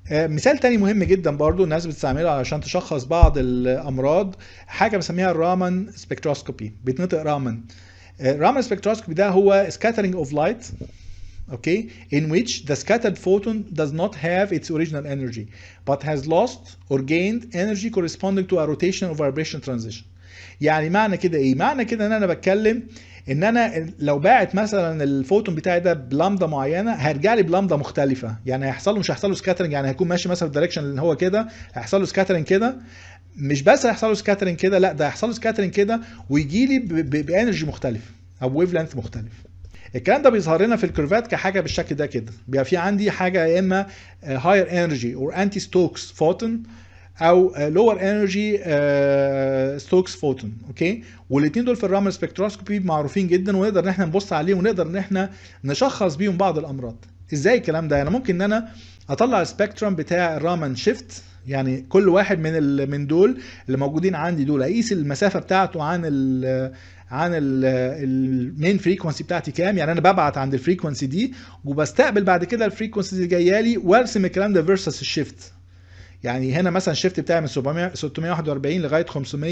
آه، مثال تاني مهم جدا برضو الناس بتستعمله علشان تشخص بعض الامراض حاجه بسميها الرامان سبكتروسكوبي بيتنطق رامان رامان سبكتروسكوبي ده هو scattering of light okay in which the scattered photon does not have its original energy but has lost or gained energy corresponding to a rotation or vibration transition يعني معنى كده ايه معنى كده ان انا بتكلم ان انا لو باعت مثلا الفوتون بتاعي ده بلامدا معينه هيرجع لي بلامدا مختلفه يعني هيحصل له مش هيحصل له سكاترنج يعني هيكون ماشي مثلا في الدايركشن اللي هو كده هيحصل له سكاترنج كده مش بس هيحصل له سكاترنج كده لا ده هيحصل له سكاترنج كده ويجي لي بانرجي مختلف او ويف لينث مختلف الكلام ده بيظهر لنا في الكيرفات كحاجه بالشكل ده كده بيبقى في عندي حاجه يا اما هاير انرجي او انتي ستوكس فوتون او لور انرجي ستوكس فوتون اوكي والاثنين دول في الرامل سبكتروسكوبي معروفين جدا ونقدر ان احنا نبص عليهم ونقدر ان احنا نشخص بيهم بعض الامراض ازاي الكلام ده انا ممكن ان انا اطلع السبيكترم بتاع الرامن شيفت يعني كل واحد من ال من دول اللي موجودين عندي دول اقيس المسافه بتاعته عن ال عن المين فريكونسي بتاعتي كام يعني انا ببعت عند الفريكونسي دي وبستقبل بعد كده الفريكونسي اللي جايه لي وارسم الكلام ده فيرسس الشيفت يعني هنا مثلا الشيفت بتاعي من 700 641 لغايه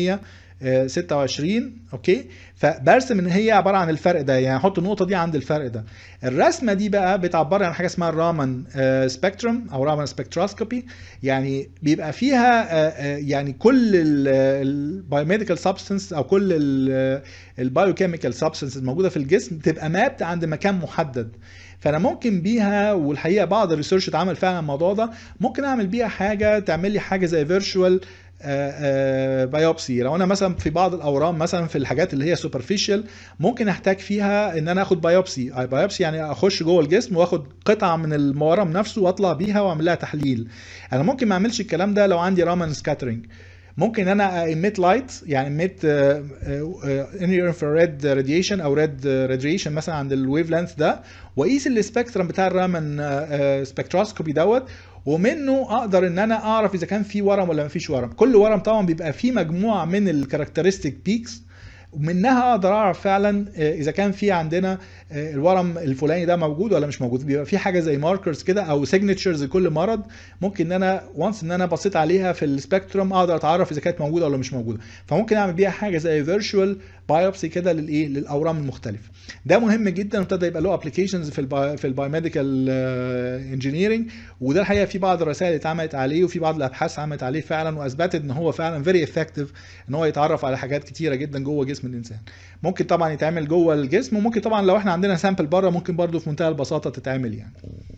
526 اوكي فبرسم ان هي عباره عن الفرق ده يعني احط النقطه دي عند الفرق ده الرسمه دي بقى بتعبر عن حاجه اسمها الرامان سبيكتروم او رامان سبكتروسكوبي يعني بيبقى فيها يعني كل البايوميديكال سبستنس او كل البايوكيميكال سبستنس الموجوده في الجسم تبقى مابت عند مكان محدد فانا ممكن بيها والحقيقه بعض الريسيرش اتعمل فعلا الموضوع ده ممكن اعمل بيها حاجه تعمل لي حاجه زي فيرتشوال بايوبسي لو انا مثلا في بعض الاورام مثلا في الحاجات اللي هي سوبرفيشال ممكن احتاج فيها ان انا اخد بايوبسي بايوبسي يعني اخش جوه الجسم واخد قطعه من المورم نفسه واطلع بيها واعمل لها تحليل انا ممكن ما اعملش الكلام ده لو عندي رامان سكاترينج ممكن انا emit لايت يعني emit near infrared radiation او red radiation مثلا عند الويف لينث ده واقيس السبيكترم بتاع الرامان سبكتروسكوبي دوت ومنه اقدر ان انا اعرف اذا كان في ورم ولا ما فيش ورم كل ورم طبعا بيبقى فيه مجموعه من الكاركترستيك بيكس ومنها اقدر اعرف فعلا اذا كان في عندنا الورم الفلاني ده موجود ولا مش موجود بيبقى في حاجه زي ماركرز كده او سيجنتشرز لكل مرض ممكن ان انا وانس ان انا بصيت عليها في السبيكتروم اقدر اتعرف اذا كانت موجوده ولا مش موجوده فممكن اعمل بيها حاجه زي فيرتشوال بايوبسي كده للايه للاورام المختلفه ده مهم جدا وابتدى يبقى له ابلكيشنز في الباي في البايوميديكال انجينيرنج وده الحقيقه في بعض الرسائل اتعملت عليه وفي بعض الابحاث اتعملت عليه فعلا واثبتت ان هو فعلا فيري افكتيف ان هو يتعرف على حاجات كتيره جدا جوه جسم الانسان ممكن طبعا يتعمل جوه الجسم وممكن طبعا لو احنا عندنا سامبل بره ممكن برضو في منتهى البساطه تتعمل يعني